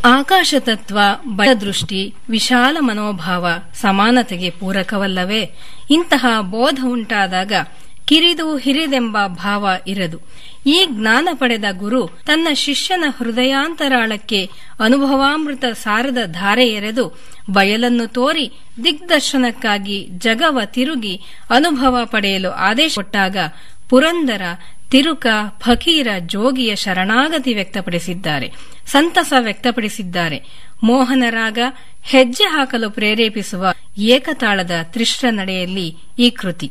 ಆಕಾಶ ತತ್ವ ದೃಷ್ಟಿ ವಿಶಾಲ ಮನೋಭಾವ ಸಮಾನತೆಗೆ ಪೂರಕವಲ್ಲವೇ ಇಂತಹ ಬೋಧ ಉಂಟಾದಾಗ ಕಿರಿದು ಹಿರಿದೆಂಬ ಭಾವ ಇರದು ಈ ಜ್ಞಾನ ಪಡೆದ ಗುರು ತನ್ನ ಶಿಷ್ಯನ ಹೃದಯಾಂತರಾಳಕ್ಕೆ ಅನುಭವಾಮೃತ ಸಾರದ ಧಾರೆ ಎರೆದು ಬಯಲನ್ನು ತೋರಿ ದಿಗ್ದರ್ಶನಕ್ಕಾಗಿ ಜಗವ ತಿರುಗಿ ಅನುಭವ ಪಡೆಯಲು ಆದೇಶ ಕೊಟ್ಟಾಗ ಪುರಂದರ ತಿರುಕ ಫಕೀರ ಜೋಗಿಯ ಶರಣಾಗತಿ ವ್ಯಕ್ತಪಡಿಸಿದ್ದಾರೆ ಸಂತಸ ವ್ಯಕ್ತಪಡಿಸಿದ್ದಾರೆ ಮೋಹನರಾಗ ಹೆಜ್ಜೆ ಹಾಕಲು ಪ್ರೇರೇಪಿಸುವ ಏಕತಾಳದ ತ್ರಿಶ್ರ ನಡೆಯಲ್ಲಿ ಈ ಕೃತಿ